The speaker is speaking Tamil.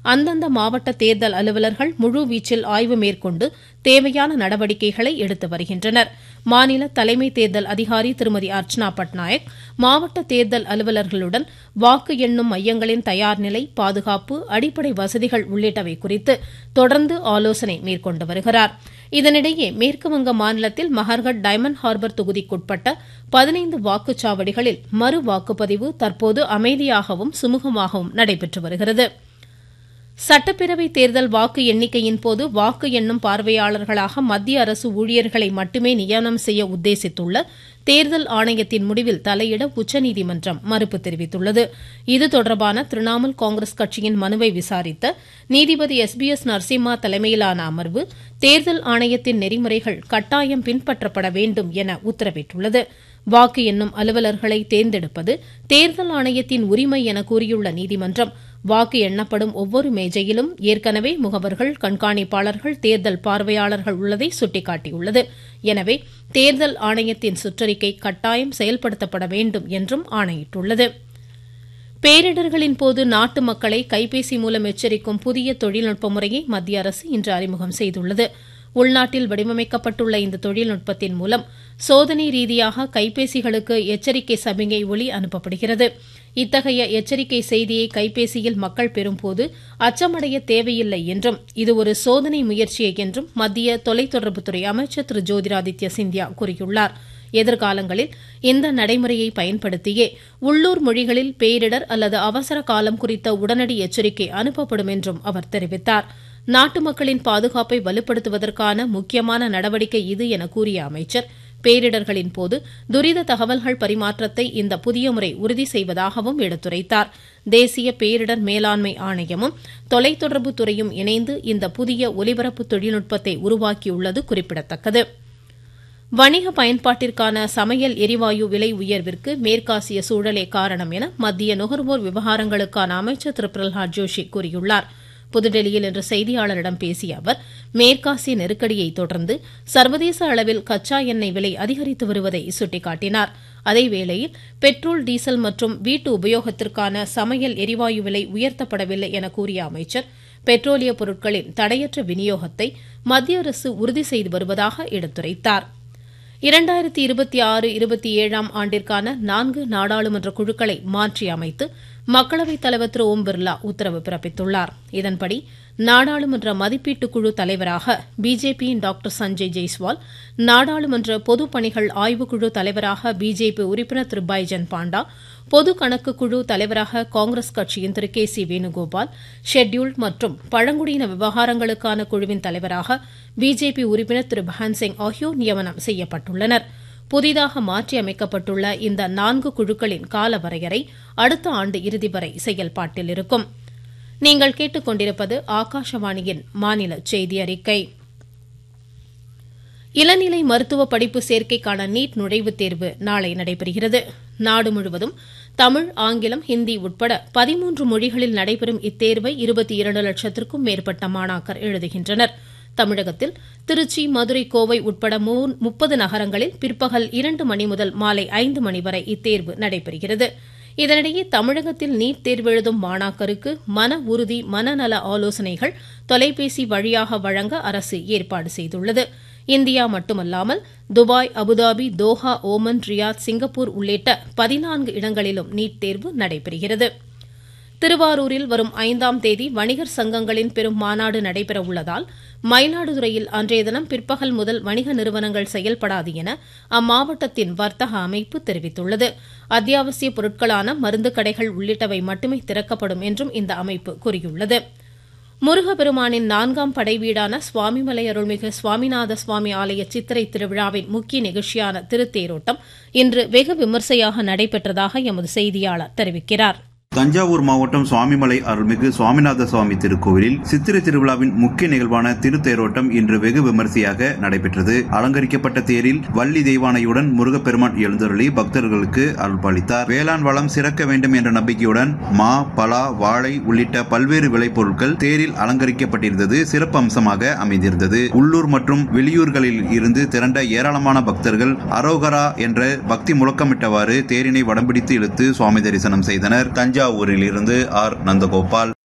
அந்தந்த மாவட்ட தேர்தல் அலுவலர்கள் முழுவீச்சில் ஆய்வு மேற்கொண்டு தேவையான நடவடிக்கைகளை எடுத்து வருகின்றனர் மாநில தலைமை தேர்தல் அதிகாரி திருமதி அர்ச்சனா பட்நாயக் மாவட்ட தேர்தல் அலுவலர்களுடன் வாக்கு எண்ணும் மையங்களின் தயார் நிலை பாதுகாப்பு அடிப்படை வசதிகள் உள்ளிட்டவை குறித்து தொடர்ந்து ஆலோசனை மேற்கொண்டு வருகிறார் இதனிடையே மேற்குவங்க மாநிலத்தில் மகர்கட் டைமண்ட் ஹார்பர் தொகுதிக்குட்பட்ட பதினைந்து வாக்குச்சாவடிகளில் மறு வாக்குப்பதிவு தற்போது அமைதியாகவும் சுமூகமாகவும் நடைபெற்று வருகிறது சட்டப்பேரவை தேர்தல் வாக்கு எண்ணிக்கையின் போது வாக்கு எண்ணும் பார்வையாளர்களாக மத்திய அரசு ஊழியர்களை மட்டுமே நியமனம் செய்ய உத்தேசித்துள்ள தேர்தல் ஆணையத்தின் முடிவில் தலையிட உச்சநீதிமன்றம் மறுப்பு தெரிவித்துள்ளது இது தொடர்பான திரிணாமுல் காங்கிரஸ் கட்சியின் மனுவை விசாரித்த நீதிபதி எஸ் பி எஸ் நரசிம்மா தலைமையிலான அமர்வு தேர்தல் ஆணையத்தின் நெறிமுறைகள் கட்டாயம் பின்பற்றப்பட வேண்டும் என உத்தரவிட்டுள்ளது வாக்கு எண்ணும் அலுவலர்களை தேர்ந்தெடுப்பது தேர்தல் ஆணையத்தின் உரிமை என கூறியுள்ள நீதிமன்றம் வாக்கு எண்ணப்படும் ஒவ்வொரு மேஜையிலும் ஏற்கனவே முகவர்கள் கண்காணிப்பாளர்கள் தேர்தல் பார்வையாளர்கள் உள்ளதை சுட்டிக்காட்டியுள்ளது எனவே தேர்தல் ஆணையத்தின் சுற்றறிக்கை கட்டாயம் செயல்படுத்தப்பட வேண்டும் என்றும் ஆணையிட்டுள்ளது பேரிடர்களின் போது நாட்டு மக்களை கைபேசி மூலம் எச்சரிக்கும் புதிய தொழில்நுட்ப முறையை மத்திய அரசு இன்று அறிமுகம் செய்துள்ளது உள்நாட்டில் வடிவமைக்கப்பட்டுள்ள இந்த தொழில்நுட்பத்தின் மூலம் சோதனை ரீதியாக கைபேசிகளுக்கு எச்சரிக்கை சமிகை ஒளி அனுப்பப்படுகிறது இத்தகைய எச்சரிக்கை செய்தியை கைபேசியில் மக்கள் பெறும்போது அச்சமடைய தேவையில்லை என்றும் இது ஒரு சோதனை முயற்சியே என்றும் மத்திய தொலைத்தொடர்புத்துறை அமைச்சர் திரு ஜோதிராதித்ய சிந்தியா கூறியுள்ளார் எதிர்காலங்களில் இந்த நடைமுறையை பயன்படுத்தியே உள்ளூர் மொழிகளில் பேரிடர் அல்லது அவசர காலம் குறித்த உடனடி எச்சரிக்கை அனுப்பப்படும் என்றும் அவர் தெரிவித்தார் நாட்டு மக்களின் பாதுகாப்பை வலுப்படுத்துவதற்கான முக்கியமான நடவடிக்கை இது என கூறிய அமைச்சர் பேரிடர்களின் போது துரித தகவல்கள் பரிமாற்றத்தை இந்த புதிய முறை உறுதி செய்வதாகவும் எடுத்துரைத்தார் தேசிய பேரிடர் மேலாண்மை ஆணையமும் தொலைத்தொடர்பு துறையும் இணைந்து இந்த புதிய ஒலிபரப்பு தொழில்நுட்பத்தை உருவாக்கியுள்ளது குறிப்பிடத்தக்கது வணிக பயன்பாட்டிற்கான சமையல் எரிவாயு விலை உயர்விற்கு மேற்காசிய சூழலே காரணம் என மத்திய நுகர்வோர் விவகாரங்களுக்கான அமைச்சர் திரு பிரல்ஹாத் ஜோஷி கூறியுள்ளார் புதுடெல்லியில் இன்று செய்தியாளரிடம் பேசிய அவர் மேற்காசிய நெருக்கடியை தொடர்ந்து சர்வதேச அளவில் கச்சா எண்ணெய் விலை அதிகரித்து வருவதை சுட்டிக்காட்டினார் அதேவேளையில் பெட்ரோல் டீசல் மற்றும் வீட்டு உபயோகத்திற்கான சமையல் எரிவாயு விலை உயர்த்தப்படவில்லை என கூறிய அமைச்சர் பெட்ரோலிய பொருட்களின் தடையற்ற விநியோகத்தை மத்திய அரசு உறுதி செய்து வருவதாக எடுத்துரைத்தாா் இரண்டாயிரத்தி இருபத்தி ஆறு இருபத்தி ஏழாம் ஆண்டிற்கான நான்கு நாடாளுமன்ற குழுக்களை மாற்றி அமைத்து மக்களவைத் தலைவர் திரு ஓம் பிர்லா உத்தரவு பிறப்பித்துள்ளார் இதன்படி நாடாளுமன்ற மதிப்பீட்டு குழு தலைவராக பிஜேபியின் டாக்டர் சஞ்சய் ஜெய்ஸ்வால் நாடாளுமன்ற பொது பணிகள் ஆய்வுக்குழு தலைவராக பிஜேபி உறுப்பினர் திரு பைஜன் பாண்டா பொது கணக்கு குழு தலைவராக காங்கிரஸ் கட்சியின் திரு கே சி வேணுகோபால் ஷெட்யூல்ட் மற்றும் பழங்குடியின விவகாரங்களுக்கான குழுவின் தலைவராக பிஜேபி உறுப்பினர் திரு பஹன்சிங் ஆகியோர் நியமனம் செய்யப்பட்டுள்ளனா் புதிதாக மாற்றி அமைக்கப்பட்டுள்ள இந்த நான்கு குழுக்களின் கால வரையறை அடுத்த ஆண்டு இறுதி வரை செயல்பாட்டில் இருக்கும் நீங்கள் கேட்டுக்கொண்டிருப்பது ஆகாஷவாணியின் மாநில செய்தி அறிக்கை இளநிலை மருத்துவ படிப்பு சேர்க்கைக்கான நீட் நுழைவுத் தேர்வு நாளை நடைபெறுகிறது நாடு முழுவதும் தமிழ் ஆங்கிலம் ஹிந்தி உட்பட பதிமூன்று மொழிகளில் நடைபெறும் இத்தேர்வை இருபத்தி இரண்டு லட்சத்திற்கும் மேற்பட்ட மாணாக்கர் எழுதுகின்றனா் தமிழகத்தில் திருச்சி மதுரை கோவை உட்பட முப்பது நகரங்களில் பிற்பகல் இரண்டு மணி முதல் மாலை ஐந்து மணி வரை இத்தேர்வு நடைபெறுகிறது இதனிடையே தமிழகத்தில் நீட் தேர்வு எழுதும் மாணாக்கருக்கு மன உறுதி மனநல ஆலோசனைகள் தொலைபேசி வழியாக வழங்க அரசு ஏற்பாடு செய்துள்ளது இந்தியா மட்டுமல்லாமல் Dubai Abu Dhabi Doha Oman Riyadh Singapore உள்ளிட்ட பதினான்கு இடங்களிலும் நீட் தேர்வு நடைபெறுகிறது திருவாரூரில் வரும் ஐந்தாம் தேதி வணிகர் சங்கங்களின் பெரும் மாநாடு நடைபெற உள்ளதால் மயிலாடுதுறையில் அன்றைய தினம் பிற்பகல் முதல் வணிக நிறுவனங்கள் செயல்படாது என அம்மாவட்டத்தின் வர்த்தக அமைப்பு தெரிவித்துள்ளது அத்தியாவசிய பொருட்களான மருந்து கடைகள் உள்ளிட்டவை மட்டுமே திறக்கப்படும் என்றும் இந்த அமைப்பு கூறியுள்ளது முருகப்பெருமானின் நான்காம் படை வீடான சுவாமிமலை அருள்மிகு சுவாமிநாத சுவாமி ஆலய சித்திரை திருவிழாவின் முக்கிய நிகழ்ச்சியான திருத்தேரோட்டம் இன்று வெகு விமர்சையாக நடைபெற்றதாக எமது செய்தியாளர் தெரிவிக்கிறார் தஞ்சாவூர் மாவட்டம் சுவாமிமலை அருள்மிகு சுவாமிநாத சுவாமி திருக்கோவிலில் சித்திரை திருவிழாவின் முக்கிய நிகழ்வான திருத்தேரோட்டம் இன்று வெகு விமரிசையாக நடைபெற்றது அலங்கரிக்கப்பட்ட தேரில் வள்ளி தெய்வானையுடன் முருகப்பெருமான் எழுந்தருளி பக்தர்களுக்கு அருள்பாலித்தார் வேளாண் வளம் சிறக்க வேண்டும் என்ற நம்பிக்கையுடன் மா பலா வாழை உள்ளிட்ட பல்வேறு விளைபொருட்கள் தேரில் அலங்கரிக்கப்பட்டிருந்தது சிறப்பு அம்சமாக அமைந்திருந்தது உள்ளூர் மற்றும் வெளியூர்களில் இருந்து திரண்ட ஏராளமான பக்தர்கள் அரோகரா என்ற பக்தி முழக்கமிட்டவாறு தேரினை வடம்பிடித்து இழுத்து சுவாமி தரிசனம் செய்தனர் தஞ்சாவூரில் இருந்து ஆர் நந்தகோபால்